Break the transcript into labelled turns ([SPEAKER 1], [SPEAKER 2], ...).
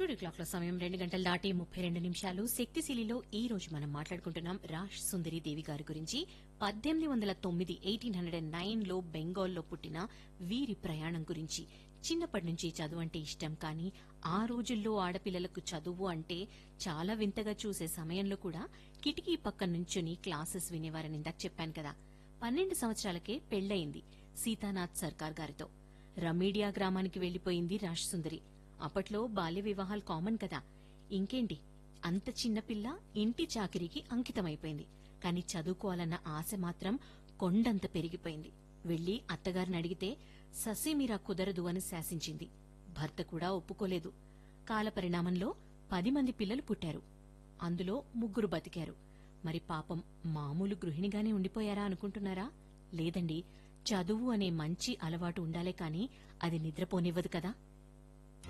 [SPEAKER 1] studio clock లో సమయం రెండు గంటల దాటి ముప్పై రెండు నిమిషాలు శక్తిశీలిలో ఈ రోజు మనం మాట్లాడుకుంటున్నాం రాష్ సుందరి దేవి గారి గురించి పద్దెనిమిది వందల తొమ్మిది ఎయిటీన్ హండ్రెడ్ అండ్ నైన్ లో బెంగాల్లో పుట్టిన వీరి ప్రయాణం గురించి చిన్నప్పటి నుంచి చదువు అంటే ఇష్టం కానీ ఆ రోజుల్లో ఆడపిల్లలకు చదువు అంటే చాలా వింతగా చూసే సమయంలో కూడా కిటికీ పక్క నుంచుని క్లాసెస్ వినేవారని ఇందాక చెప్పాను కదా పన్నెండు సంవత్సరాలకే పెళ్లయింది సీతానాథ్ సర్కార్ గారితో రమీడియా గ్రామానికి వెళ్లిపోయింది రాష్ సుందరి అప్పట్లో బాల్య వివాహాలు కామన్ కదా ఇంకేంటి అంత చిన్నపిల్ల ఇంటి చాకిరీకి అంకితమైపోయింది కాని చదువుకోవాలన్న ఆశ మాత్రం కొండంత పెరిగిపోయింది వెళ్లి అత్తగారిని అడిగితే ససీమీరా కుదరదు అని శాసించింది భర్త కూడా ఒప్పుకోలేదు కాలపరిణామంలో పది మంది పిల్లలు పుట్టారు అందులో ముగ్గురు బతికారు మరి పాపం మామూలు గృహిణిగానే ఉండిపోయారా అనుకుంటున్నారా లేదండి చదువు అనే మంచి అలవాటు ఉండాలే కాని అది నిద్రపోనివ్వదు కదా